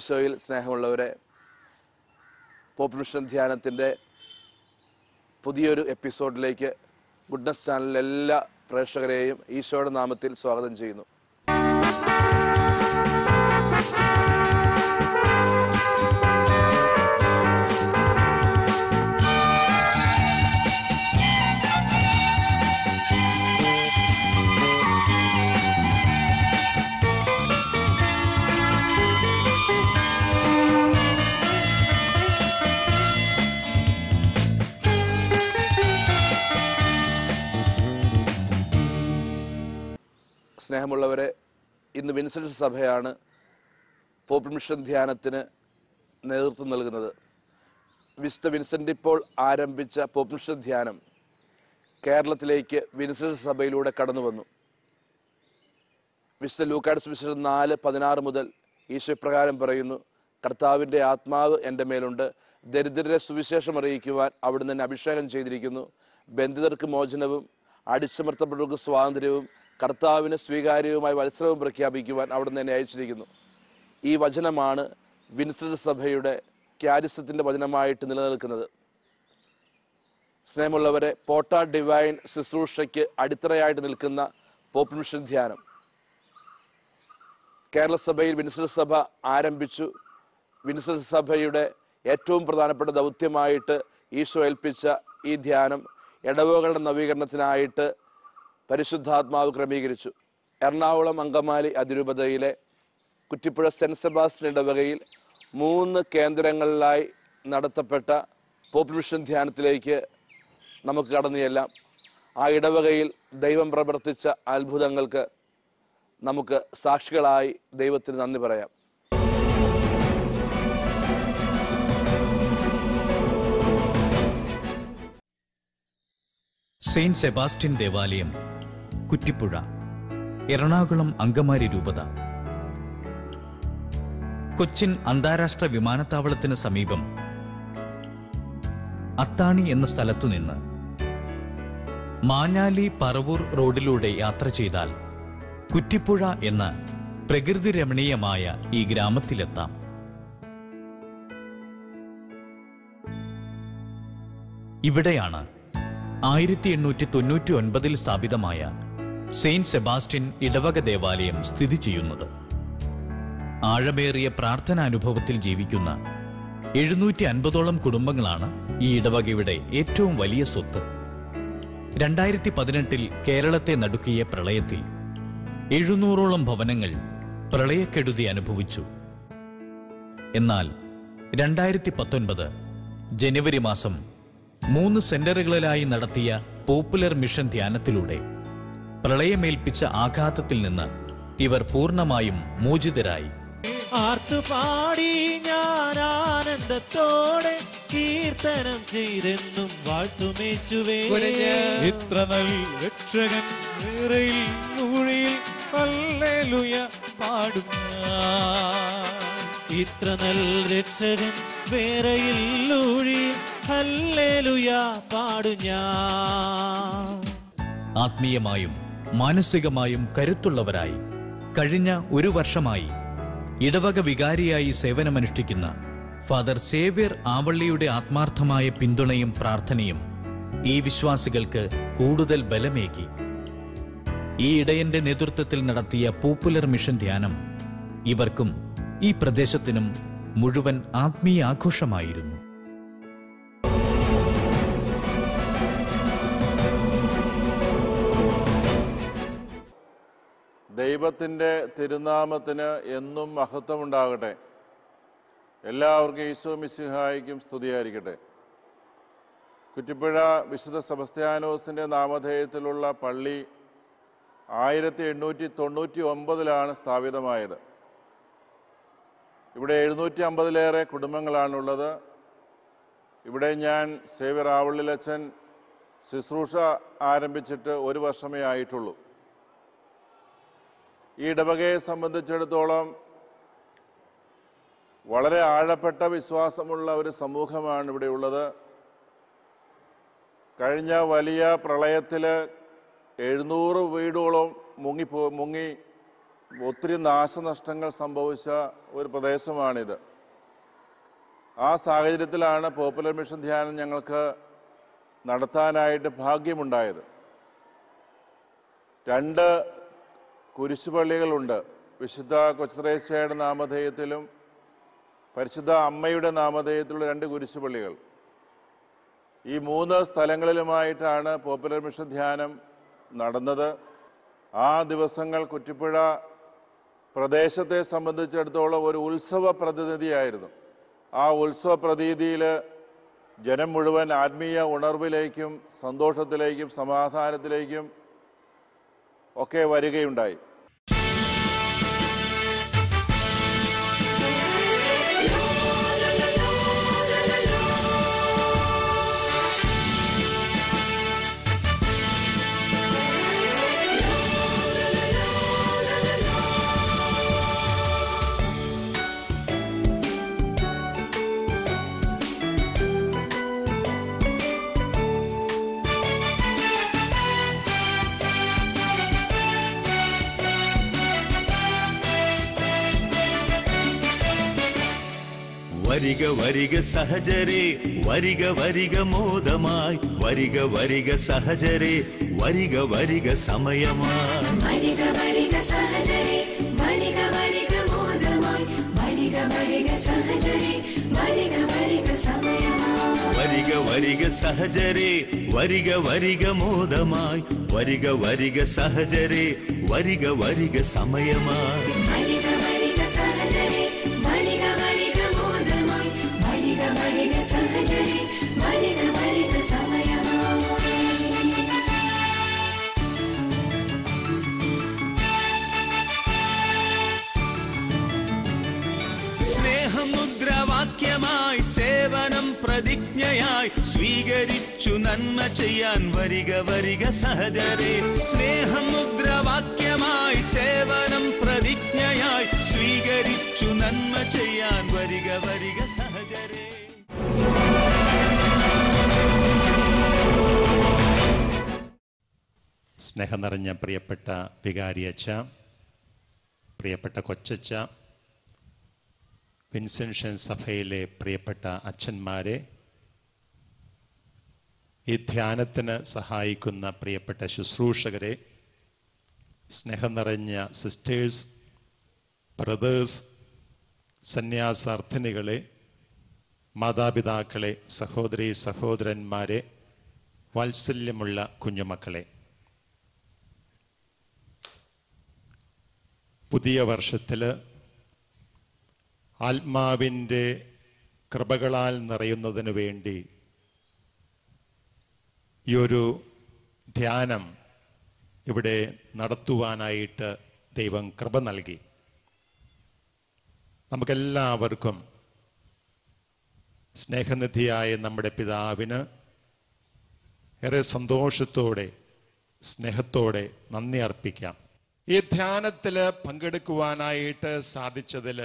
ഈശോയിൽ സ്നേഹമുള്ളവരെ pop mission ധ്യാനത്തിൻ്റെ പുതിയൊരു എപ്പിസോഡിലേക്ക് ഗുഡ്നസ് ചാനലിലെ എല്ലാ പ്രേക്ഷകരെയും ഈശോയുടെ നാമത്തിൽ സ്വാഗതം ചെയ്യുന്നു സ്നേഹമുള്ളവരെ ഇന്ന് വിൻസെൻറ്റ് സഭയാണ് പോപ്പ് മിഷൻ ധ്യാനത്തിന് നേതൃത്വം നൽകുന്നത് വിശുദ്ധ വിൻസെൻ്റ് ഇപ്പോൾ ആരംഭിച്ച പോപ്പ് മിഷൻ ധ്യാനം കേരളത്തിലേക്ക് വിൻസെൻറ്റ് സഭയിലൂടെ കടന്നു വന്നു വിശുദ്ധ ലൂക്കാട് സുവിശേഷം നാല് പതിനാറ് മുതൽ ഈശോ ഇപ്രകാരം പറയുന്നു കർത്താവിൻ്റെ ആത്മാവ് എൻ്റെ മേലുണ്ട് ദരിദ്രരെ സുവിശേഷം അറിയിക്കുവാൻ അവിടുന്ന് എന്നെ അഭിഷേകം ചെയ്തിരിക്കുന്നു ബന്ധിതർക്ക് മോചനവും അടിച്ചമർത്തപ്പെട്ടവർക്ക് സ്വാതന്ത്ര്യവും കർത്താവിന് സ്വീകാര്യവുമായ മത്സരവും പ്രഖ്യാപിക്കുവാൻ അവിടുന്ന് എന്നെ അയച്ചിരിക്കുന്നു ഈ വചനമാണ് വിൻസെൻ്റ് സഭയുടെ ക്യാരിസത്തിൻ്റെ വചനമായിട്ട് നിലനിൽക്കുന്നത് സ്നേഹമുള്ളവരെ പോട്ട ഡിവൈൻ ശുശ്രൂഷയ്ക്ക് അടിത്തറയായിട്ട് നിൽക്കുന്ന പോപ്പ് മിഷൻ ധ്യാനം കേരള സഭയിൽ വിൻസെൻ്റ് സഭ ആരംഭിച്ചു വിൻസെൻ്റ് സഭയുടെ ഏറ്റവും പ്രധാനപ്പെട്ട ദൗത്യമായിട്ട് ഈശോ ഏൽപ്പിച്ച ഈ ധ്യാനം ഇടവകളുടെ നവീകരണത്തിനായിട്ട് പരിശുദ്ധാത്മാവ് ക്രമീകരിച്ചു എറണാകുളം അങ്കമാലി അതിരൂപതയിലെ കുറ്റിപ്പുഴ സെൻറ്റ് സെബാസ്റ്റ്യൻ ഇടവകയിൽ മൂന്ന് കേന്ദ്രങ്ങളിലായി നടത്തപ്പെട്ട പോപ്പ് മിഷൻ ധ്യാനത്തിലേക്ക് നമുക്ക് കടന്നു ചെല്ലാം ആ ഇടവകയിൽ ദൈവം പ്രവർത്തിച്ച അത്ഭുതങ്ങൾക്ക് നമുക്ക് സാക്ഷികളായി ദൈവത്തിന് നന്ദി പറയാം സെയിന്റ് സെബാസ്റ്റ്യൻ ദേവാലയം കുറ്റിപ്പുഴ എറണാകുളം അങ്കമാരി രൂപത കൊച്ചിൻ അന്താരാഷ്ട്ര വിമാനത്താവളത്തിന് സമീപം അത്താണി എന്ന സ്ഥലത്തുനിന്ന് മാഞ്ഞാലി പറവൂർ റോഡിലൂടെ യാത്ര ചെയ്താൽ കുറ്റിപ്പുഴ എന്ന പ്രകൃതി രമണീയമായ ഈ ഗ്രാമത്തിലെത്താം ഇവിടെയാണ് ആയിരത്തി എണ്ണൂറ്റി തൊണ്ണൂറ്റി ഒൻപതിൽ സ്ഥാപിതമായ സെയിന്റ് സെബാസ്റ്റ്യൻ ഇടവക ദേവാലയം സ്ഥിതി ചെയ്യുന്നത് ആഴമേറിയ പ്രാർത്ഥനാനുഭവത്തിൽ ജീവിക്കുന്ന എഴുന്നൂറ്റി അൻപതോളം കുടുംബങ്ങളാണ് ഈ ഇടവകയുടെ ഏറ്റവും വലിയ സ്വത്ത് രണ്ടായിരത്തി പതിനെട്ടിൽ കേരളത്തെ നടുക്കിയ പ്രളയത്തിൽ എഴുന്നൂറോളം ഭവനങ്ങൾ പ്രളയക്കെടുതി അനുഭവിച്ചു എന്നാൽ രണ്ടായിരത്തി പത്തൊൻപത് ജനുവരി മാസം മൂന്ന് സെന്ററുകളിലായി നടത്തിയ പോപ്പുലർ മിഷൻ ധ്യാനത്തിലൂടെ പ്രളയമേൽപ്പിച്ച ആഘാതത്തിൽ നിന്ന് ഇവർ പൂർണ്ണമായും മോചിതരായി ആർത്തുപാടി ഞാൻ ആനന്ദത്തോടെ കീർത്തനം ചെയ്തെന്നും വാഴ്ത്തുമേശുവേ ഇത്ര നൽ രക്ഷകൻ വേറെയിൽ ഊഴിയിൽ ഹല്ലേലൂയ പാടും ഞാൻ. ഇത്ര നൽ രക്ഷകൻ വേറെയില്ലൂഴി ഹല്ലേലുയ പാടു ഞാൻ ആത്മീയമായും മാനസികമായും കരുത്തുള്ളവരായി കഴിഞ്ഞ ഒരു വർഷമായി ഇടവക വികാരിയായി സേവനമനുഷ്ഠിക്കുന്ന ഫാദർ സേവ്യർ ആവള്ളിയുടെ ആത്മാർത്ഥമായ പിന്തുണയും പ്രാർത്ഥനയും ഈ വിശ്വാസികൾക്ക് കൂടുതൽ ബലമേകി ഈ ഇടയന്റെ നേതൃത്വത്തിൽ നടത്തിയ പോപ്പുലർ മിഷൻ ധ്യാനം ഇവർക്കും ഈ പ്രദേശത്തിനും മുഴുവൻ ആത്മീയ ആഘോഷമായിരുന്നു ദൈവത്തിൻ്റെ തിരുനാമത്തിന് എന്നും മഹത്വമുണ്ടാകട്ടെ എല്ലാവർക്കും ഈശോ മിശിഹായിക്കും സ്തുതിയായിരിക്കട്ടെ കുറ്റിപ്പുഴ വിശുദ്ധ സെബസ്ത്യാനോസിൻ്റെ നാമധേയത്തിലുള്ള പള്ളി ആയിരത്തി എണ്ണൂറ്റി തൊണ്ണൂറ്റി ഒമ്പതിലാണ് സ്ഥാപിതമായത് ഇവിടെ എഴുന്നൂറ്റി അമ്പതിലേറെ കുടുംബങ്ങളാണുള്ളത് ഇവിടെ ഞാൻ സേവ്യർ ആവള്ളിലച്ചൻ ശുശ്രൂഷ ആരംഭിച്ചിട്ട് ഒരു വർഷമേ ആയിട്ടുള്ളൂ ഈ ഇടവകയെ സംബന്ധിച്ചിടത്തോളം വളരെ ആഴപ്പെട്ട വിശ്വാസമുള്ള ഒരു സമൂഹമാണ് ഇവിടെ ഉള്ളത് കഴിഞ്ഞ വലിയ പ്രളയത്തിൽ എഴുന്നൂറ് വീടുകളും മുങ്ങിപ്പോ മുങ്ങി ഒത്തിരി നാശനഷ്ടങ്ങൾ സംഭവിച്ച ഒരു പ്രദേശമാണിത് ആ സാഹചര്യത്തിലാണ് പോപ്പുലർ മിഷൻ ധ്യാനം ഞങ്ങൾക്ക് നടത്താനായിട്ട് ഭാഗ്യമുണ്ടായത് രണ്ട് കുരിശുപള്ളികളുണ്ട് വിശുദ്ധ കൊച്ചറേസ്യയുടെ നാമധേയത്തിലും പരിശുദ്ധ അമ്മയുടെ നാമധേയത്തിലുള്ള രണ്ട് കുരിശുപള്ളികൾ ഈ മൂന്ന് സ്ഥലങ്ങളിലുമായിട്ടാണ് പോപ്പുലർ മിഷൻ ധ്യാനം നടന്നത് ആ ദിവസങ്ങൾ കുറ്റിപ്പുഴ പ്രദേശത്തെ സംബന്ധിച്ചിടത്തോളം ഒരു ഉത്സവ പ്രതിനിധിയായിരുന്നു ആ ഉത്സവ പ്രതീതിയിൽ ജനം മുഴുവൻ ആത്മീയ ഉണർവിലേക്കും സന്തോഷത്തിലേക്കും സമാധാനത്തിലേക്കും ഒക്കെ വരികയുണ്ടായി വരിക വരിക സഹജരെ വരിക വരിക മോദമായി വരിക വരിക സഹജരെ വരിക വരിക സമയമായി വരിക വരിക സഹജരെ വരിക വരിക മോദമായി വരിക വരിക സഹജരെ വരിക വരിക സമയമായി വരിക വരിക സഹജരെ വരിക വരിക മോദമായി വരിക വരിക സഹജരെ വരിക വരിക സമയമായി വരിക വരിക സഹജരെ വരിക വരിക മോദമായി വരിക വരിക സഹജരെ വരിക വരിക സമയമായി സ്നേഹമുദ്രാവാക്യമായി സേവനം പ്രതിജ്ഞയായി സ്വീകരിച്ചു നന്മ ചെയ്യാൻ വരിക വരിക സഹജരെ സ്നേഹമുദ്രാവാക്യമായി സേവനം പ്രതിജ്ഞയായി സ്വീകരിച്ചു നന്മ ചെയ്യാൻ വരിക വരിക സഹജരെ സ്നേഹം നിറഞ്ഞ പ്രിയപ്പെട്ട വികാരിയച്ച പ്രിയപ്പെട്ട കൊച്ചച്ച വിൻസെൻഷൻ സഭയിലെ പ്രിയപ്പെട്ട അച്ഛന്മാരെ ഈ ധ്യാനത്തിന് സഹായിക്കുന്ന പ്രിയപ്പെട്ട ശുശ്രൂഷകരെ സ്നേഹം നിറഞ്ഞ സിസ്റ്റേഴ്സ് ബ്രദേഴ്സ് സന്യാസാർത്ഥിനികളെ മാതാപിതാക്കളെ സഹോദരി സഹോദരന്മാരെ വാത്സല്യമുള്ള കുഞ്ഞുമക്കളെ പുതിയ വർഷത്തിൽ ആത്മാവിൻ്റെ കൃപകളാൽ നിറയുന്നതിന് വേണ്ടി ഈ ഒരു ധ്യാനം ഇവിടെ നടത്തുവാനായിട്ട് ദൈവം കൃപ നൽകി നമുക്കെല്ലാവർക്കും സ്നേഹനിധിയായ നമ്മുടെ പിതാവിന് ഏറെ സന്തോഷത്തോടെ സ്നേഹത്തോടെ നന്ദി അർപ്പിക്കാം ഈ ധ്യാനത്തിൽ പങ്കെടുക്കുവാനായിട്ട് സാധിച്ചതിൽ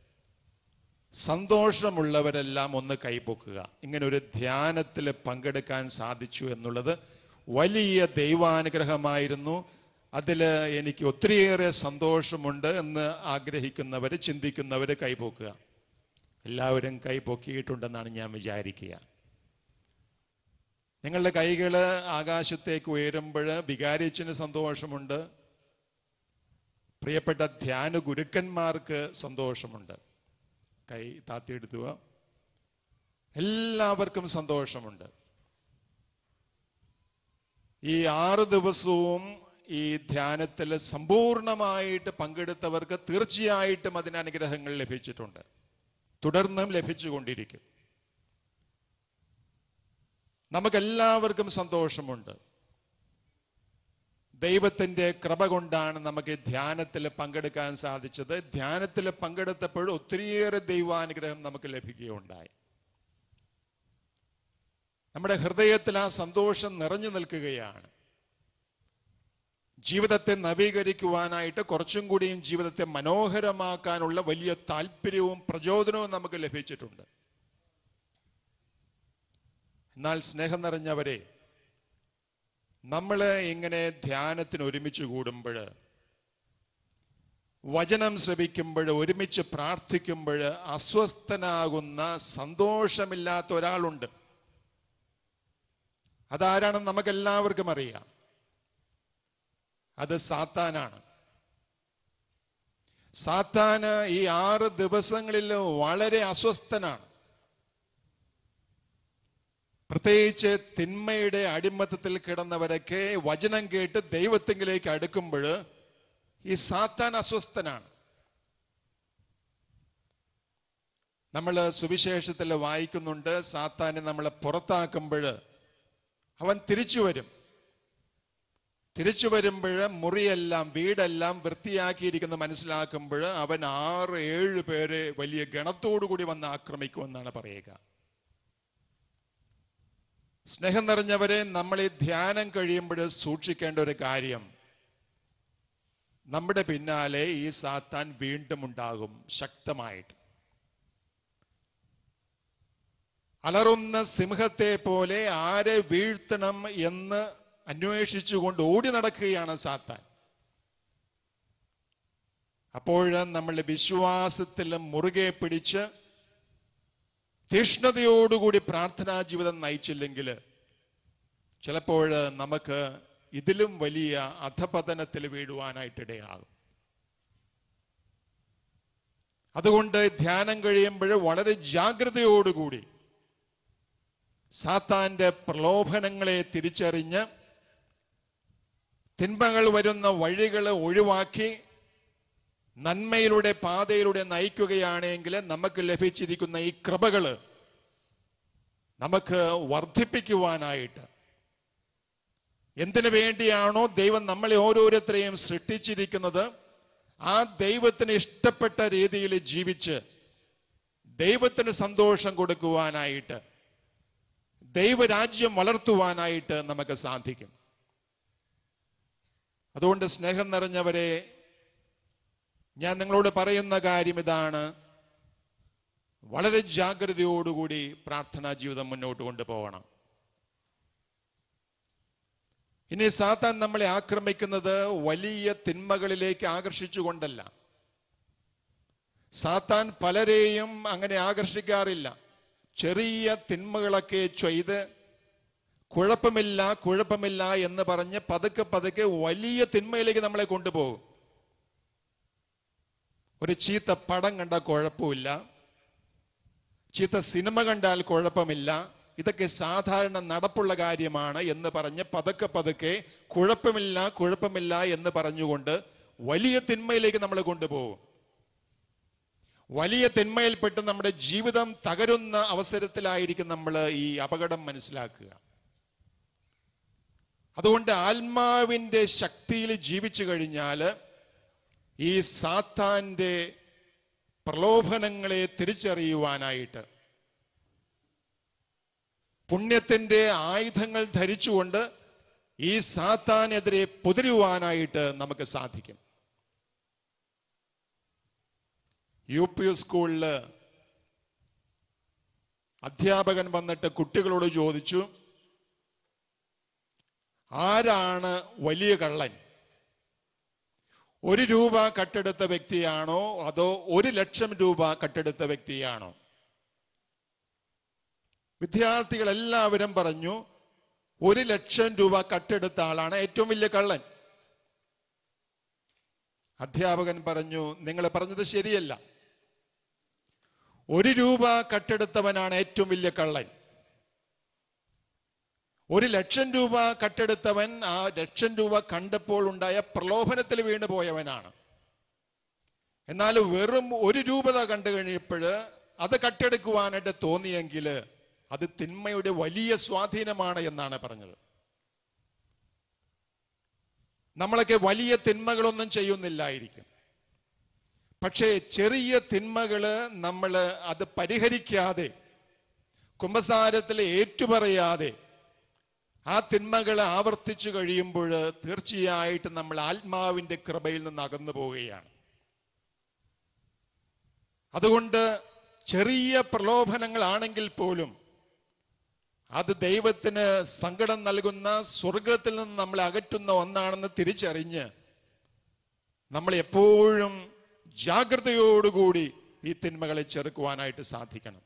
സന്തോഷമുള്ളവരെല്ലാം ഒന്ന് കൈപ്പൊക്കുക ഇങ്ങനെ ഒരു ധ്യാനത്തിൽ പങ്കെടുക്കാൻ സാധിച്ചു എന്നുള്ളത് വലിയ ദൈവാനുഗ്രഹമായിരുന്നു അതിൽ എനിക്ക് ഒത്തിരിയേറെ സന്തോഷമുണ്ട് എന്ന് ആഗ്രഹിക്കുന്നവർ ചിന്തിക്കുന്നവർ കൈപ്പൊക്കുക എല്ലാവരും കൈ പൊക്കിയിട്ടുണ്ടെന്നാണ് ഞാൻ വിചാരിക്കുക നിങ്ങളുടെ കൈകൾ ആകാശത്തേക്ക് ഉയരുമ്പോൾ വികാരിച്ചിന് സന്തോഷമുണ്ട് പ്രിയപ്പെട്ട ധ്യാന ഗുരുക്കന്മാർക്ക് സന്തോഷമുണ്ട് കൈ താത്തിയെടുത്തുക എല്ലാവർക്കും സന്തോഷമുണ്ട് ഈ ആറ് ദിവസവും ഈ ധ്യാനത്തിൽ സമ്പൂർണമായിട്ട് പങ്കെടുത്തവർക്ക് തീർച്ചയായിട്ടും അതിന് അനുഗ്രഹങ്ങൾ ലഭിച്ചിട്ടുണ്ട് തുടർന്നും ലഭിച്ചുകൊണ്ടിരിക്കും നമുക്കെല്ലാവർക്കും സന്തോഷമുണ്ട് ദൈവത്തിന്റെ കൃപ കൊണ്ടാണ് നമുക്ക് ധ്യാനത്തിൽ പങ്കെടുക്കാൻ സാധിച്ചത് ധ്യാനത്തിൽ പങ്കെടുത്തപ്പോൾ ഒത്തിരിയേറെ ദൈവാനുഗ്രഹം നമുക്ക് ലഭിക്കുകയുണ്ടായി നമ്മുടെ ഹൃദയത്തിൽ ആ സന്തോഷം നിറഞ്ഞു നിൽക്കുകയാണ് ജീവിതത്തെ നവീകരിക്കുവാനായിട്ട് കുറച്ചും കൂടിയും ജീവിതത്തെ മനോഹരമാക്കാനുള്ള വലിയ താല്പര്യവും പ്രചോദനവും നമുക്ക് ലഭിച്ചിട്ടുണ്ട് എന്നാൽ സ്നേഹം നിറഞ്ഞവരെ നമ്മൾ ഇങ്ങനെ ധ്യാനത്തിന് ഒരുമിച്ച് കൂടുമ്പോൾ വചനം ശ്രവിക്കുമ്പോൾ ഒരുമിച്ച് പ്രാർത്ഥിക്കുമ്പോൾ അസ്വസ്ഥനാകുന്ന സന്തോഷമില്ലാത്ത ഒരാളുണ്ട് അതാരാണെന്ന് നമുക്കെല്ലാവർക്കും അറിയാം അത് സാത്താനാണ് സാത്താന് ഈ ആറ് ദിവസങ്ങളിൽ വളരെ അസ്വസ്ഥനാണ് പ്രത്യേകിച്ച് തിന്മയുടെ അടിമത്തത്തിൽ കിടന്നവരൊക്കെ വചനം കേട്ട് ദൈവത്തിങ്കിലേക്ക് അടുക്കുമ്പോൾ ഈ സാത്താൻ അസ്വസ്ഥനാണ് നമ്മൾ സുവിശേഷത്തിൽ വായിക്കുന്നുണ്ട് സാത്താനെ നമ്മളെ പുറത്താക്കുമ്പോൾ അവൻ തിരിച്ചു വരും തിരിച്ചു വരുമ്പോൾ മുറിയെല്ലാം വീടെല്ലാം വൃത്തിയാക്കിയിരിക്കുന്ന മനസ്സിലാക്കുമ്പോൾ അവൻ ആറ് ഏഴ് പേരെ വലിയ ഗണത്തോടു കൂടി വന്ന് ആക്രമിക്കുമെന്നാണ് പറയുക സ്നേഹം നിറഞ്ഞവരെ നമ്മൾ ഈ ധ്യാനം കഴിയുമ്പോൾ സൂക്ഷിക്കേണ്ട ഒരു കാര്യം നമ്മുടെ പിന്നാലെ ഈ സാത്താൻ വീണ്ടും ഉണ്ടാകും ശക്തമായിട്ട് അലറുന്ന സിംഹത്തെ പോലെ ആരെ വീഴ്ത്തണം എന്ന് അന്വേഷിച്ചുകൊണ്ട് ഓടി നടക്കുകയാണ് സാത്താൻ അപ്പോൾ നമ്മൾ വിശ്വാസത്തിൽ മുറുകെ പിടിച്ച് തീഷ്ണതയോടുകൂടി പ്രാർത്ഥനാ ജീവിതം നയിച്ചില്ലെങ്കിൽ ചിലപ്പോൾ നമുക്ക് ഇതിലും വലിയ അധപതനത്തിൽ വീഴുവാനായിട്ടിടയാകും അതുകൊണ്ട് ധ്യാനം കഴിയുമ്പോൾ വളരെ ജാഗ്രതയോടുകൂടി സാത്താന്റെ പ്രലോഭനങ്ങളെ തിരിച്ചറിഞ്ഞ് തിന്മകൾ വരുന്ന വഴികൾ ഒഴിവാക്കി നന്മയിലൂടെ പാതയിലൂടെ നയിക്കുകയാണെങ്കിൽ നമുക്ക് ലഭിച്ചിരിക്കുന്ന ഈ കൃപകള് നമുക്ക് വർദ്ധിപ്പിക്കുവാനായിട്ട് എന്തിനു വേണ്ടിയാണോ ദൈവം നമ്മളെ ഓരോരുത്തരെയും സൃഷ്ടിച്ചിരിക്കുന്നത് ആ ദൈവത്തിന് ഇഷ്ടപ്പെട്ട രീതിയിൽ ജീവിച്ച് ദൈവത്തിന് സന്തോഷം കൊടുക്കുവാനായിട്ട് ദൈവരാജ്യം വളർത്തുവാനായിട്ട് നമുക്ക് സാധിക്കും അതുകൊണ്ട് സ്നേഹം നിറഞ്ഞവരെ ഞാൻ നിങ്ങളോട് പറയുന്ന കാര്യം ഇതാണ് വളരെ ജാഗ്രതയോടുകൂടി പ്രാർത്ഥനാ ജീവിതം മുന്നോട്ട് കൊണ്ടുപോകണം ഇനി സാത്താൻ നമ്മളെ ആക്രമിക്കുന്നത് വലിയ തിന്മകളിലേക്ക് ആകർഷിച്ചുകൊണ്ടല്ല സാത്താൻ പലരെയും അങ്ങനെ ആകർഷിക്കാറില്ല ചെറിയ തിന്മകളൊക്കെ ചെയ്ത് കുഴപ്പമില്ല കുഴപ്പമില്ല എന്ന് പറഞ്ഞ് പതുക്കെ പതുക്കെ വലിയ തിന്മയിലേക്ക് നമ്മളെ കൊണ്ടുപോകും ഒരു ചീത്ത പടം കണ്ടാൽ കുഴപ്പമില്ല ചീത്ത സിനിമ കണ്ടാൽ കുഴപ്പമില്ല ഇതൊക്കെ സാധാരണ നടപ്പുള്ള കാര്യമാണ് എന്ന് പറഞ്ഞ് പതുക്കെ പതുക്കെ കുഴപ്പമില്ല കുഴപ്പമില്ല എന്ന് പറഞ്ഞുകൊണ്ട് വലിയ തിന്മയിലേക്ക് നമ്മൾ കൊണ്ടുപോകും വലിയ തിന്മയിൽപ്പെട്ട് നമ്മുടെ ജീവിതം തകരുന്ന അവസരത്തിലായിരിക്കും നമ്മൾ ഈ അപകടം മനസ്സിലാക്കുക അതുകൊണ്ട് ആത്മാവിന്റെ ശക്തിയിൽ ജീവിച്ചു കഴിഞ്ഞാൽ ഈ സാത്താന്റെ പ്രലോഭനങ്ങളെ തിരിച്ചറിയുവാനായിട്ട് പുണ്യത്തിന്റെ ആയുധങ്ങൾ ധരിച്ചുകൊണ്ട് ഈ സാത്താനെതിരെ പൊതിരുവാനായിട്ട് നമുക്ക് സാധിക്കും യു പി സ്കൂളില് അധ്യാപകൻ വന്നിട്ട് കുട്ടികളോട് ചോദിച്ചു ആരാണ് വലിയ കള്ളൻ ഒരു രൂപ കട്ടെടുത്ത വ്യക്തിയാണോ അതോ ഒരു ലക്ഷം രൂപ കട്ടെടുത്ത വ്യക്തിയാണോ വിദ്യാർത്ഥികൾ എല്ലാവരും പറഞ്ഞു ഒരു ലക്ഷം രൂപ കട്ടെടുത്ത ആളാണ് ഏറ്റവും വലിയ കള്ളൻ അധ്യാപകൻ പറഞ്ഞു നിങ്ങൾ പറഞ്ഞത് ശരിയല്ല ഒരു രൂപ കട്ടെടുത്തവനാണ് ഏറ്റവും വലിയ കള്ളൻ ഒരു ലക്ഷം രൂപ കട്ടെടുത്തവൻ ആ ലക്ഷം രൂപ കണ്ടപ്പോൾ ഉണ്ടായ പ്രലോഭനത്തിൽ വീണു പോയവനാണ് എന്നാൽ വെറും ഒരു രൂപത കണ്ടു കഴിഞ്ഞപ്പോൾ അത് കട്ടെടുക്കുവാനായിട്ട് തോന്നിയെങ്കിൽ അത് തിന്മയുടെ വലിയ സ്വാധീനമാണ് എന്നാണ് പറഞ്ഞത് നമ്മളൊക്കെ വലിയ തിന്മകളൊന്നും ചെയ്യുന്നില്ലായിരിക്കും പക്ഷേ ചെറിയ തിന്മകള് നമ്മൾ അത് പരിഹരിക്കാതെ കുംഭസാരത്തിൽ ഏറ്റുപറയാതെ ആ തിന്മകൾ ആവർത്തിച്ചു കഴിയുമ്പോൾ തീർച്ചയായിട്ടും നമ്മൾ ആത്മാവിന്റെ കൃപയിൽ നിന്ന് അകന്നു പോവുകയാണ് അതുകൊണ്ട് ചെറിയ പ്രലോഭനങ്ങളാണെങ്കിൽ പോലും അത് ദൈവത്തിന് സങ്കടം നൽകുന്ന സ്വർഗത്തിൽ നിന്ന് നമ്മളെ അകറ്റുന്ന ഒന്നാണെന്ന് തിരിച്ചറിഞ്ഞ് നമ്മൾ എപ്പോഴും ജാഗ്രതയോടുകൂടി ഈ തിന്മകളെ ചെറുക്കുവാനായിട്ട് സാധിക്കണം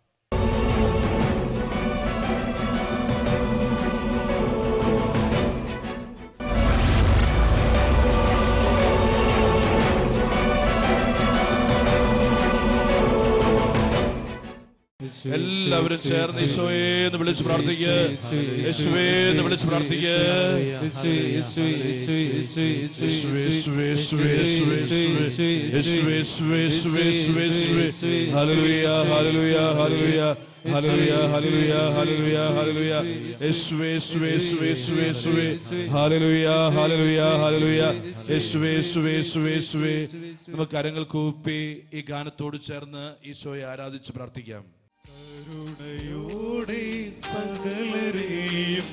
എല്ലാവരും ചേർന്ന് ഈശോയെ എന്ന് വിളിച്ച് പ്രാർത്ഥിക്കുക യേശുവേ എന്ന് വിളിച്ച് പ്രാർത്ഥിക്കുക യേശുവേ, യേശുവേ, യേശുവേ, യേശുവേ, യേശുവേ, യേശുവേ, യേശുവേ, യേശുവേ, യേശുവേ, യേശുവേ, യേശുവേ, യേശുവേ, യേശുവേ. ഹല്ലേലൂയ, ഹല്ലേലൂയ, ഹല്ലേലൂയ. ഹല്ലേലൂയ, ഹല്ലേലൂയ, ഹല്ലേലൂയ, ഹല്ലേലൂയ. യേശുവേ, യേശുവേ, യേശുവേ, യേശുവേ, യേശുവേ. ഹല്ലേലൂയ, ഹല്ലേലൂയ, ഹല്ലേലൂയ. യേശുവേ, യേശുവേ, യേശുവേ, യേശുവേ. നമുക്ക് കരങ്ങൾ കൂപ്പി ഈ ഗാനത്തോട് ചേർന്ന് ഈശോയെ ആരാധിച്ച് പ്രാർത്ഥിക്കാം കരുണയോടെ സകലരെയും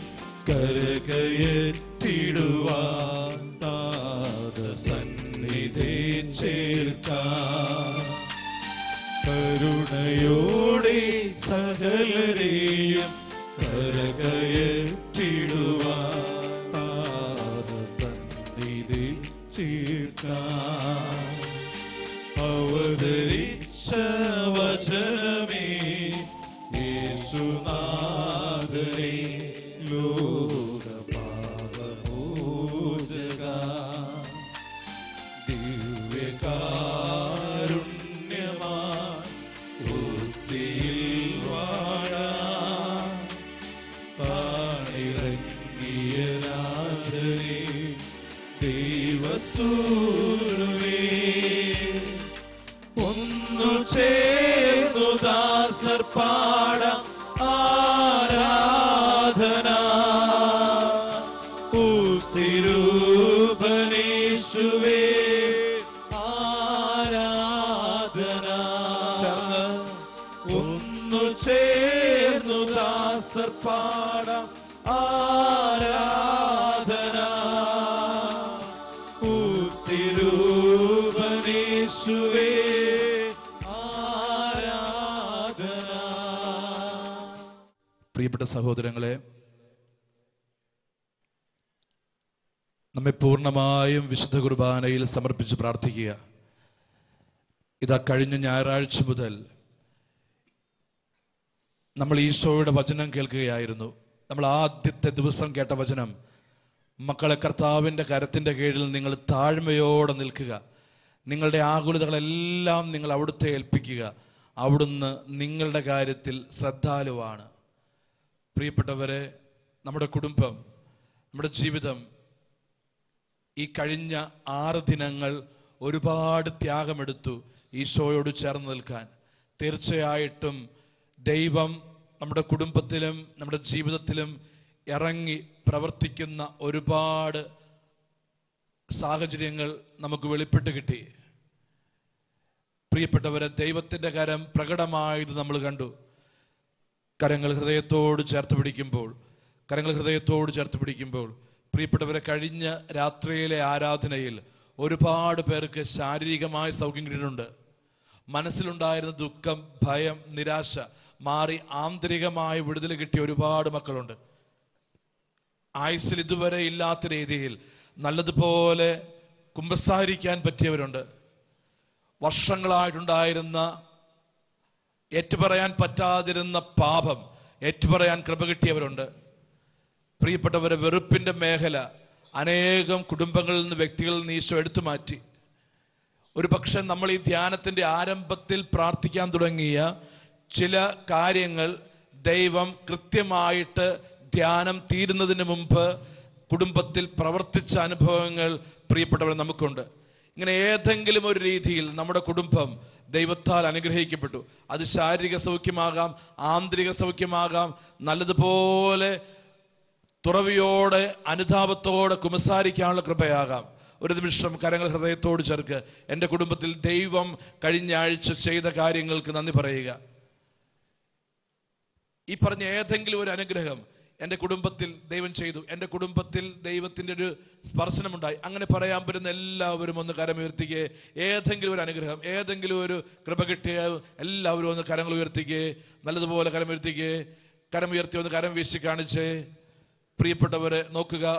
കരകയറ്റിടുവാൻ താത സന്നിധി ചേർക്കാം കരുണയോടെ സകലരെയും കരകയറ്റിടുവാൻ താത സന്നിധി ചേർക്കാം അവതരിച്ച വചനമേ യേശുനാഥനെ ലോകപാപമോചക ദിവ്യകാരുണ്യമാ ക്രിസ്തിയിൽ വാഴാം താണിറങ്ങിയ രാജനെ ദൈവസൂനുവേ ഒന്നു ചേർന്നു ദാസർ പാടാം ആരാധന തിരുപനേശുവേ ആരാധന ചേർന്ന് ഒന്നു ചേർന്നു ദാസർ പാടാം ആരാധന തിരുപനേശുവേ ആരാധന പ്രിയപ്പെട്ട സഹോദരങ്ങളെ നമ്മെ പൂർണ്ണമായും വിശുദ്ധ കുർബാനയിൽ സമർപ്പിച്ച് പ്രാർത്ഥിക്കുക ഇതാ കഴിഞ്ഞ ഞായറാഴ്ച മുതൽ നമ്മൾ ഈശോയുടെ വചനം കേൾക്കുകയായിരുന്നു നമ്മൾ ആദ്യത്തെ ദിവസം കേട്ട വചനം മക്കളെ കർത്താവിൻ്റെ കരത്തിൻ്റെ കീഴിൽ നിങ്ങൾ താഴ്മയോടെ നിൽക്കുക നിങ്ങളുടെ ആകുലതകളെല്ലാം നിങ്ങൾ അവിടുത്തെ ഏൽപ്പിക്കുക അവിടുന്ന് നിങ്ങളുടെ കാര്യത്തിൽ ശ്രദ്ധാലുവാണ് പ്രിയപ്പെട്ടവരെ നമ്മുടെ കുടുംബം നമ്മുടെ ജീവിതം ഈ കഴിഞ്ഞ ആറ് ദിനങ്ങൾ ഒരുപാട് ത്യാഗമെടുത്തു ഈശോയോട് ചേർന്ന് നിൽക്കാൻ തീർച്ചയായിട്ടും ദൈവം നമ്മുടെ കുടുംബത്തിലും നമ്മുടെ ജീവിതത്തിലും ഇറങ്ങി പ്രവർത്തിക്കുന്ന ഒരുപാട് സാഹചര്യങ്ങൾ നമുക്ക് വെളിപ്പെട്ട് കിട്ടി പ്രിയപ്പെട്ടവരെ ദൈവത്തിൻ്റെ കരം പ്രകടമായത് നമ്മൾ കണ്ടു കരങ്ങൾ ഹൃദയത്തോട് ചേർത്ത് പിടിക്കുമ്പോൾ കരങ്ങൾ ഹൃദയത്തോട് ചേർത്ത് പിടിക്കുമ്പോൾ പ്രിയപ്പെട്ടവരെ കഴിഞ്ഞ രാത്രിയിലെ ആരാധനയിൽ ഒരുപാട് പേർക്ക് ശാരീരികമായ സൗഖ്യം കിട്ടിയിട്ടുണ്ട് മനസ്സിലുണ്ടായിരുന്ന ദുഃഖം ഭയം നിരാശ മാറി ആന്തരികമായ വിടുതൽ കിട്ടിയ ഒരുപാട് മക്കളുണ്ട് ആയുസ്സിൽ ഇതുവരെ ഇല്ലാത്ത രീതിയിൽ നല്ലതുപോലെ കുമ്പസാരിക്കാൻ പറ്റിയവരുണ്ട് വർഷങ്ങളായിട്ടുണ്ടായിരുന്ന ഏറ്റുപറയാൻ പറ്റാതിരുന്ന പാപം ഏറ്റുപറയാൻ കൃപ കിട്ടിയവരുണ്ട് പ്രിയപ്പെട്ടവരെ വെറുപ്പിന്റെ മേഖല അനേകം കുടുംബങ്ങളിൽ നിന്ന് വ്യക്തികളിൽ നിന്ന് ഈശോ എടുത്തു മാറ്റി ഒരു പക്ഷെ നമ്മൾ ഈ ധ്യാനത്തിന്റെ ആരംഭത്തിൽ പ്രാർത്ഥിക്കാൻ തുടങ്ങിയ ചില കാര്യങ്ങൾ ദൈവം കൃത്യമായിട്ട് ധ്യാനം തീരുന്നതിന് മുമ്പ് കുടുംബത്തിൽ പ്രവർത്തിച്ച അനുഭവങ്ങൾ പ്രിയപ്പെട്ടവർ നമുക്കുണ്ട് ഇങ്ങനെ ഏതെങ്കിലും ഒരു രീതിയിൽ നമ്മുടെ കുടുംബം ദൈവത്താൽ അനുഗ്രഹിക്കപ്പെട്ടു അത് ശാരീരിക സൗഖ്യമാകാം ആന്തരിക സൗഖ്യമാകാം നല്ലതുപോലെ തുറവിയോടെ അനുതാപത്തോടെ കുമസാരിക്കാനുള്ള കൃപയാകാം ഒരു നിമിഷം കരങ്ങൾ ഹൃദയത്തോട് ചേർക്ക് എൻ്റെ കുടുംബത്തിൽ ദൈവം കഴിഞ്ഞ ആഴ്ച ചെയ്ത കാര്യങ്ങൾക്ക് നന്ദി പറയുക ഈ പറഞ്ഞ ഏതെങ്കിലും ഒരു അനുഗ്രഹം എൻ്റെ കുടുംബത്തിൽ ദൈവം ചെയ്തു എൻ്റെ കുടുംബത്തിൽ ദൈവത്തിൻ്റെ ഒരു സ്പർശനമുണ്ടായി അങ്ങനെ പറയാൻ പറ്റുന്ന എല്ലാവരും ഒന്ന് കരമുയർത്തിക്കേ ഏതെങ്കിലും ഒരു അനുഗ്രഹം ഏതെങ്കിലും ഒരു കൃപ കിട്ടിയ എല്ലാവരും ഒന്ന് കരങ്ങൾ ഉയർത്തിക്കേ നല്ലതുപോലെ കരമുയർത്തിക്കേ കരമുയർത്തി ഒന്ന് കരം വീശി കാണിച്ചേ പ്രിയപ്പെട്ടവരെ നോക്കുക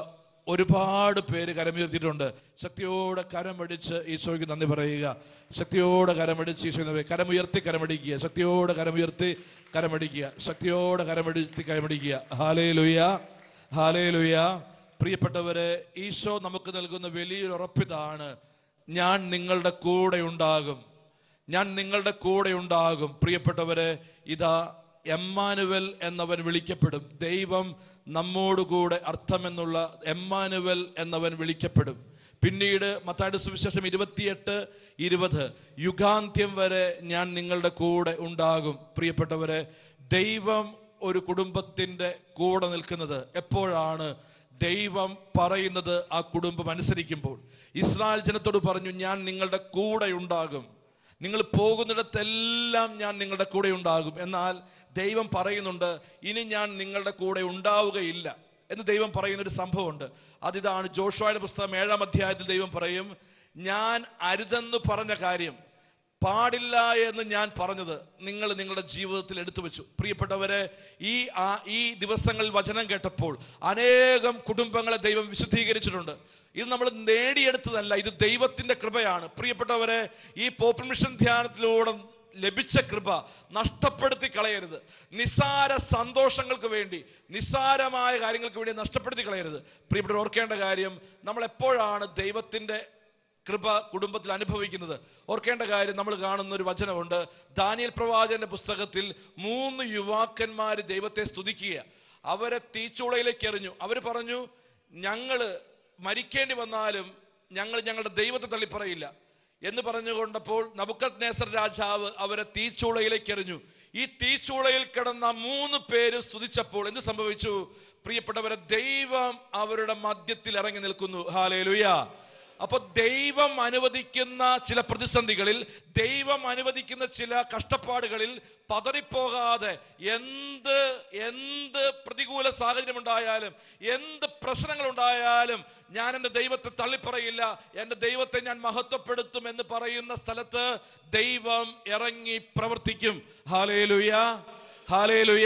ഒരുപാട് പേര് കരമുയർത്തിയിട്ടുണ്ട് ശക്തിയോടെ കരമടിച്ച് ഈശോയ്ക്ക് നന്ദി പറയുക ശക്തിയോടെ കരമടിച്ച് ഈശോ നന്ദി പറയുക. കരമുയർത്തി കരമടിക്കുക ശക്തിയോടെ കരമുയർത്തി കരമടിക്കുക ശക്തിയോടെ കരമടിത്തി കരമടിക്കുക ഹാലേ ലുയ്യ ഹാലേ ലുയ്യ പ്രിയപ്പെട്ടവരെ ഈശോ നമുക്ക് നൽകുന്ന വലിയൊരു ഉറപ്പിതാണ് ഞാൻ നിങ്ങളുടെ കൂടെ ഉണ്ടാകും ഞാൻ നിങ്ങളുടെ കൂടെ ഉണ്ടാകും പ്രിയപ്പെട്ടവരെ ഇതാ എമ്മാനുവൽ എന്നവൻ വിളിക്കപ്പെടും ദൈവം നമ്മോടുകൂടെ അർത്ഥമെന്നുള്ള എമ്മാനുവൽ എന്നവൻ വിളിക്കപ്പെടും പിന്നീട് മത്തായുടെ സുവിശേഷം ഇരുപത്തിയെട്ട് ഇരുപത് യുഗാന്ത്യം വരെ ഞാൻ നിങ്ങളുടെ കൂടെ ഉണ്ടാകും പ്രിയപ്പെട്ടവരെ ദൈവം ഒരു കുടുംബത്തിന്റെ കൂടെ നിൽക്കുന്നത് എപ്പോഴാണ് ദൈവം പറയുന്നത് ആ കുടുംബം അനുസരിക്കുമ്പോൾ ഇസ്രായേൽ ജനത്തോട് പറഞ്ഞു ഞാൻ നിങ്ങളുടെ കൂടെ ഉണ്ടാകും നിങ്ങൾ പോകുന്നിടത്തെല്ലാം ഞാൻ നിങ്ങളുടെ കൂടെ ഉണ്ടാകും എന്നാൽ ദൈവം പറയുന്നുണ്ട് ഇനി ഞാൻ നിങ്ങളുടെ കൂടെ ഉണ്ടാവുകയില്ല എന്ന് ദൈവം പറയുന്ന ഒരു സംഭവമുണ്ട് അതിതാണ് ജോഷുവയുടെ പുസ്തകം ഏഴാം അധ്യായത്തിൽ ദൈവം പറയും ഞാൻ അരുതെന്ന് പറഞ്ഞ കാര്യം പാടില്ല എന്ന് ഞാൻ പറഞ്ഞത് നിങ്ങൾ നിങ്ങളുടെ ജീവിതത്തിൽ എടുത്തു വെച്ചു പ്രിയപ്പെട്ടവരെ ഈ ആ ഈ ദിവസങ്ങളിൽ വചനം കേട്ടപ്പോൾ അനേകം കുടുംബങ്ങളെ ദൈവം വിശുദ്ധീകരിച്ചിട്ടുണ്ട് ഇത് നമ്മൾ നേടിയെടുത്തതല്ല ഇത് ദൈവത്തിന്റെ കൃപയാണ് പ്രിയപ്പെട്ടവരെ ഈ പോപ്പുലർ മിഷൻ ധ്യാനത്തിലൂടെ ലഭിച്ച കൃപ നഷ്ടപ്പെടുത്തി കളയരുത് നിസ്സാര സന്തോഷങ്ങൾക്ക് വേണ്ടി നിസ്സാരമായ കാര്യങ്ങൾക്ക് വേണ്ടി നഷ്ടപ്പെടുത്തി കളയരുത് പ്രിയപ്പെട്ടവർ ഓർക്കേണ്ട കാര്യം നമ്മൾ എപ്പോഴാണ് ദൈവത്തിന്റെ കൃപ കുടുംബത്തിൽ അനുഭവിക്കുന്നത് ഓർക്കേണ്ട കാര്യം നമ്മൾ കാണുന്ന ഒരു വചനമുണ്ട് ദാനിയൽ പ്രവാചകന്റെ പുസ്തകത്തിൽ മൂന്ന് യുവാക്കന്മാർ ദൈവത്തെ സ്തുതിക്കുക അവരെ തീച്ചൂളയിലേക്ക് എറിഞ്ഞു അവർ പറഞ്ഞു ഞങ്ങള് മരിക്കേണ്ടി വന്നാലും ഞങ്ങൾ ഞങ്ങളുടെ ദൈവത്തെ തള്ളിപ്പറയില്ല എന്ന് പറഞ്ഞുകൊണ്ടപ്പോൾ നബുക്കത് നേസർ രാജാവ് അവരെ തീച്ചൂളയിലേക്ക് എറിഞ്ഞു ഈ തീച്ചൂളയിൽ കിടന്ന മൂന്ന് പേര് സ്തുതിച്ചപ്പോൾ എന്ത് സംഭവിച്ചു പ്രിയപ്പെട്ടവരെ ദൈവം അവരുടെ മധ്യത്തിൽ ഇറങ്ങി നിൽക്കുന്നു ഹാലേലുയ അപ്പൊ ദൈവം അനുവദിക്കുന്ന ചില പ്രതിസന്ധികളിൽ ദൈവം അനുവദിക്കുന്ന ചില കഷ്ടപ്പാടുകളിൽ പതറിപ്പോകാതെ എന്ത് എന്ത് പ്രതികൂല സാഹചര്യം ഉണ്ടായാലും എന്ത് പ്രശ്നങ്ങൾ ഉണ്ടായാലും ഞാൻ എൻ്റെ ദൈവത്തെ തള്ളിപ്പറയില്ല എൻ്റെ ദൈവത്തെ ഞാൻ മഹത്വപ്പെടുത്തും എന്ന് പറയുന്ന സ്ഥലത്ത് ദൈവം ഇറങ്ങി പ്രവർത്തിക്കും ഹാലേലുയ ഹാലേലുയ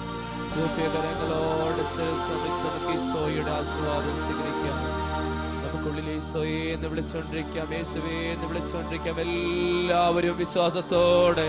കരങ്ങളോട് ചേർത്ത് നമുക്ക് ഈശോയുടെ ആസ്വാദം സ്വീകരിക്കാം നമുക്കുള്ളിൽ ഈശോയെ എന്ന് വിളിച്ചുകൊണ്ടിരിക്കാം യേശുവേ എന്ന് വിളിച്ചുകൊണ്ടിരിക്കാം എല്ലാവരും വിശ്വാസത്തോടെ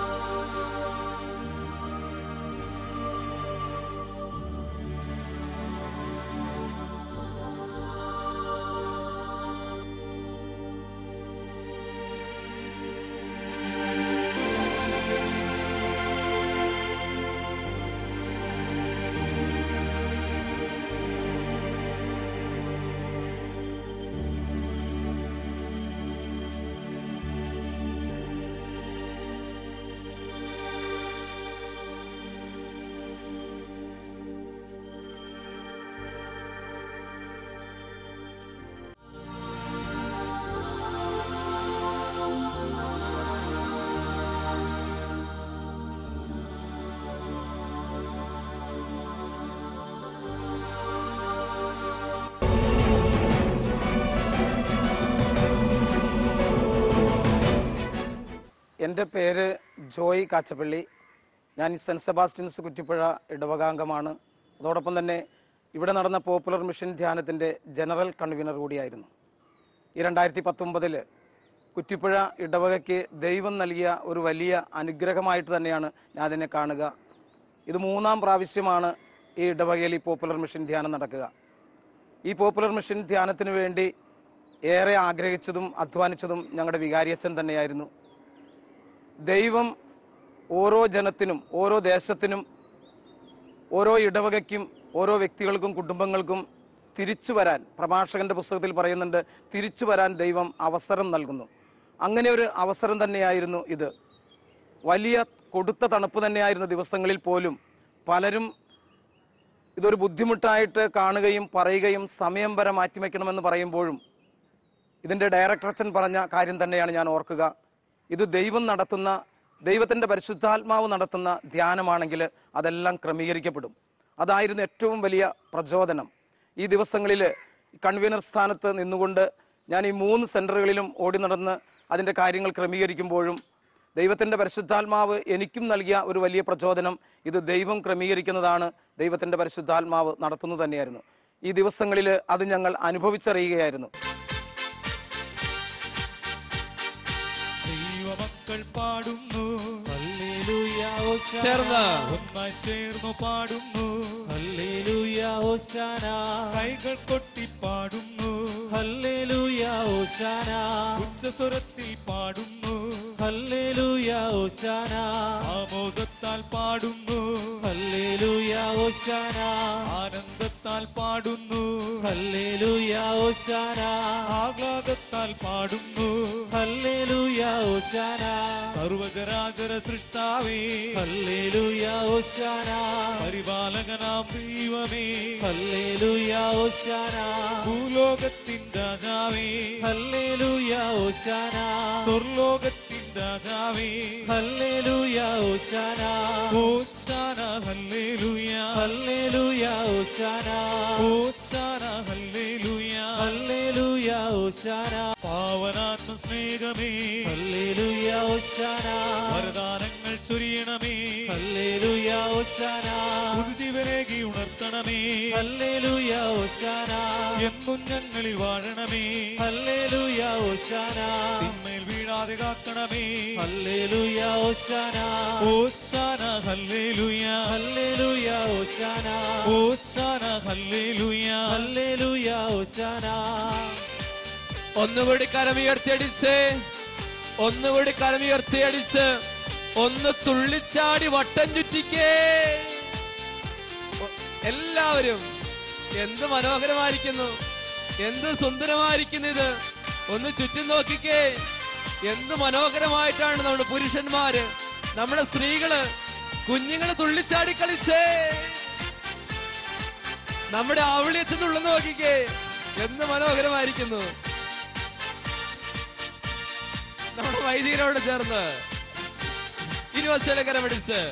എൻ്റെ പേര് ജോയ് കാച്ചപ്പള്ളി ഞാൻ ഈ സെൻറ്റ് സെബാസ്റ്റ്യൻസ് കുറ്റിപ്പുഴ ഇടവകാംഗമാണ് അതോടൊപ്പം തന്നെ ഇവിടെ നടന്ന പോപ്പുലർ മിഷൻ ധ്യാനത്തിൻ്റെ ജനറൽ കൺവീനർ കൂടിയായിരുന്നു ഈ രണ്ടായിരത്തി പത്തൊമ്പതിൽ കുറ്റിപ്പുഴ ഇടവകയ്ക്ക് ദൈവം നൽകിയ ഒരു വലിയ അനുഗ്രഹമായിട്ട് തന്നെയാണ് ഞാൻ അതിനെ കാണുക ഇത് മൂന്നാം പ്രാവശ്യമാണ് ഈ ഇടവകയിൽ ഈ പോപ്പുലർ മിഷൻ ധ്യാനം നടക്കുക ഈ പോപ്പുലർ മിഷൻ ധ്യാനത്തിന് വേണ്ടി ഏറെ ആഗ്രഹിച്ചതും അധ്വാനിച്ചതും ഞങ്ങളുടെ വികാരിയച്ഛൻ തന്നെയായിരുന്നു ദൈവം ഓരോ ജനത്തിനും ഓരോ ദേശത്തിനും ഓരോ ഇടവകയ്ക്കും ഓരോ വ്യക്തികൾക്കും കുടുംബങ്ങൾക്കും തിരിച്ചു വരാൻ പ്രഭാഷകന്റെ പുസ്തകത്തിൽ പറയുന്നുണ്ട് തിരിച്ചു വരാൻ ദൈവം അവസരം നൽകുന്നു അങ്ങനെ ഒരു അവസരം തന്നെയായിരുന്നു ഇത് വലിയ കൊടുത്ത തണുപ്പ് തന്നെയായിരുന്ന ദിവസങ്ങളിൽ പോലും പലരും ഇതൊരു ബുദ്ധിമുട്ടായിട്ട് കാണുകയും പറയുകയും സമയം വരെ മാറ്റിവെക്കണമെന്ന് പറയുമ്പോഴും ഇതിൻ്റെ ഡയറക്ടർ അച്ഛൻ പറഞ്ഞ കാര്യം തന്നെയാണ് ഞാൻ ഓർക്കുക ഇത് ദൈവം നടത്തുന്ന ദൈവത്തിൻ്റെ പരിശുദ്ധാത്മാവ് നടത്തുന്ന ധ്യാനമാണെങ്കിൽ അതെല്ലാം ക്രമീകരിക്കപ്പെടും അതായിരുന്നു ഏറ്റവും വലിയ പ്രചോദനം ഈ ദിവസങ്ങളിൽ കൺവീനർ സ്ഥാനത്ത് നിന്നുകൊണ്ട് ഞാൻ ഈ മൂന്ന് സെൻറ്ററുകളിലും ഓടി നടന്ന് അതിൻ്റെ കാര്യങ്ങൾ ക്രമീകരിക്കുമ്പോഴും ദൈവത്തിൻ്റെ പരിശുദ്ധാത്മാവ് എനിക്കും നൽകിയ ഒരു വലിയ പ്രചോദനം ഇത് ദൈവം ക്രമീകരിക്കുന്നതാണ് ദൈവത്തിൻ്റെ പരിശുദ്ധാത്മാവ് നടത്തുന്നത് തന്നെയായിരുന്നു ഈ ദിവസങ്ങളിൽ അത് ഞങ്ങൾ അനുഭവിച്ചറിയുകയായിരുന്നു ദൈവമക്കൾ പാടുന്നു ഹല്ലേലൂയ ഹോശാന ചേർന്ന് ഒന്നായി ചേർന്നു പാടുന്നു ഹല്ലേലൂയ ഹോശാന കൈകൾ കൊട്ടി പാടുന്നു ഹല്ലേലൂയ ഹോശാന ഉച്ചസ്വരത്തിൽ പാടുന്നു ഹല്ലേലൂയ ഹോശാന ആമോദത്താൽ പാടുന്നു ഹല്ലേലൂയ ഹോശാന ആനന്ദത്താൽ പാടുന്നു ഹല്ലേലൂയ ഹോശാന ആഹ്ലാദത്താൽ പാടുന്നു ഹല്ലേലൂയ ഹോശാന സർവചരാചര സൃഷ്ടാവേ ഹല്ലേലൂയ ഹോശാന പരിപാലകനാം ദൈവമേ ഹല്ലേലൂയ ഹോശാന ഭൂലോകത്തിൻ രാജാവേ ഹല്ലേലൂയ ഹോശാന സ്വർലോകത്തിൻ രാജാവേ ഹല്ലേലൂയ ഹോശാന ഹോശാന ഹല്ലേലൂയ ഹല്ലേലൂയ ഹോശാന ഹോശാന ഹല്ലേലൂയ ഹല്ലേലൂയ ഹോശാന പാവനാത്മ സ്നേഹമേ ഹല്ലേലൂയ ഹോശാന വരദാനങ്ങൾ ചൊരിയണമേ ഹല്ലേലൂയ ഹോശാന പുതുജീവനേകി ഉണർത്തണമേ ഹല്ലേലൂയ ഹോശാന എന്നും ഞങ്ങളിൽ വാഴണമേ ഹല്ലേലൂയ ഹോശാന തിന്മയിൽ വീഴാതെ കാക്കണമേ ഹല്ലേലൂയ ഹോശാന ഹോശാന ഹല്ലേലൂയ ഹല്ലേലൂയ ഹോശാന ഹോശാന ഹല്ലേലൂയ ഹല്ലേലൂയ ഹോശാന ഒന്നുകൂടി കരമുയർത്തിയടിച്ച് ഒന്നുകൂടി കരമുയർത്തിയടിച്ച് ഒന്ന് തുള്ളിച്ചാടി വട്ടം ചുറ്റിക്കേ ഒ- എല്ലാവരും എന്ത് മനോഹരമായിരിക്കുന്നു എന്ത് സുന്ദരമായിരിക്കുന്നു ഇത് ഒന്ന് ചുറ്റും നോക്കിക്കേ എന്ത് മനോഹരമായിട്ടാണ് നമ്മുടെ പുരുഷന്മാര് നമ്മുടെ സ്ത്രീകള് കുഞ്ഞുങ്ങള് തുള്ളിച്ചാടി കളിച്ചേ നമ്മുടെ ആവളിയത്തിന് ഉള്ളു നോക്കിക്കേ എന്ത് മനോഹരമായിരിക്കുന്നു നമ്മുടെ വൈദികരോട് ചേർന്ന് ഇരുവസ്ഥലക്കര പിടിച്ച്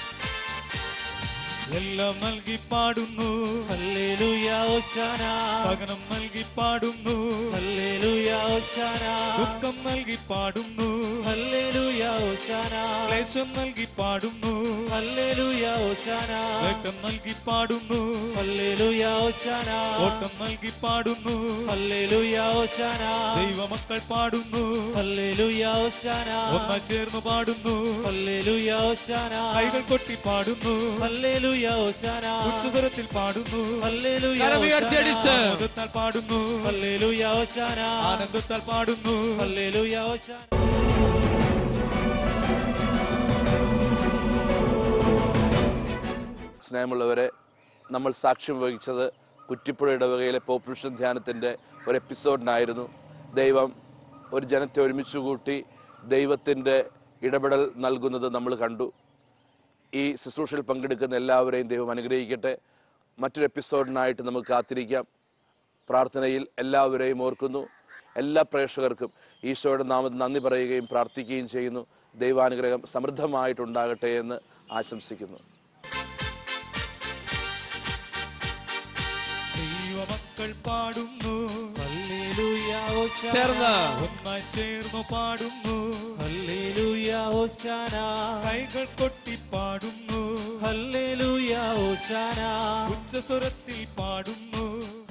എല്ലാം നൽകി പാടുന്നു ഹല്ലേലൂയ ഹോശാന സഹനം നൽകി പാടുന്നു ഹല്ലേലൂയ ഹോശാന ദുഃഖം നൽകി പാടുന്നു ഹല്ലേലൂയ ഹോശാന ക്ലേശം നൽകി പാടുന്നു ഹല്ലേലൂയ ഹോശാന വേട്ടം നൽകി പാടുന്നു ഹല്ലേലൂയ ഹോശാന ഓട്ടം നൽകി പാടുന്നു ഹല്ലേലൂയ ഹോശാന ദൈവമക്കൾ പാടുന്നു ഹല്ലേലൂയ ഹോശാന ഒന്നായി ചേർന്ന് പാടുന്നു ഹല്ലേലൂയ ഹോശാന കൈകൾ കൊട്ടി പാടുന്നു ഹല്ലേലൂയ ഹോശാന ഉച്ചസ്വരത്തിൽ പാടുന്നു ഹല്ലേലൂയ കരമുയർത്തിയടിച്ച് ആനന്ദത്താൽ പാടുന്നു ഹല്ലേലൂയ ഹോശാന ആനന്ദത്താൽ പാടുന്നു ഹല്ലേലൂയ ഹോശാന സ്നേഹമുള്ളവരെ നമ്മൾ സാക്ഷ്യം വഹിച്ചത് കുറ്റിപ്പുഴ ഇടവകയിലെ പോപ്പുലേഷൻ ധ്യാനത്തിൻ്റെ ഒരു എപ്പിസോഡിനായിരുന്നു ദൈവം ഒരു ജനത്തെ ഒരുമിച്ച് കൂട്ടി ദൈവത്തിൻ്റെ ഇടപെടൽ നൽകുന്നത് നമ്മൾ കണ്ടു ഈ ശുശ്രൂഷയിൽ പങ്കെടുക്കുന്ന എല്ലാവരെയും ദൈവം അനുഗ്രഹിക്കട്ടെ മറ്റൊരു എപ്പിസോഡിനായിട്ട് നമുക്ക് കാത്തിരിക്കാം പ്രാർത്ഥനയിൽ എല്ലാവരെയും ഓർക്കുന്നു എല്ലാ പ്രേക്ഷകർക്കും ഈശോയുടെ നാമത്തിൽ നന്ദി പറയുകയും പ്രാർത്ഥിക്കുകയും ചെയ്യുന്നു ദൈവാനുഗ്രഹം സമൃദ്ധമായിട്ടുണ്ടാകട്ടെ എന്ന് ആശംസിക്കുന്നു ദൈവമക്കൾ പാടുന്നു ഹല്ലേലൂയ ഹോശാന ചേർന്ന് ഒന്നായി ചേർന്നു പാടുന്നു ഹല്ലേലൂയ ഹോശാന കൈകൾ കൊട്ടി പാടുന്നു ഹല്ലേലൂയ ഹോശാന ഉച്ചസ്വരത്തിൽ പാടുന്നു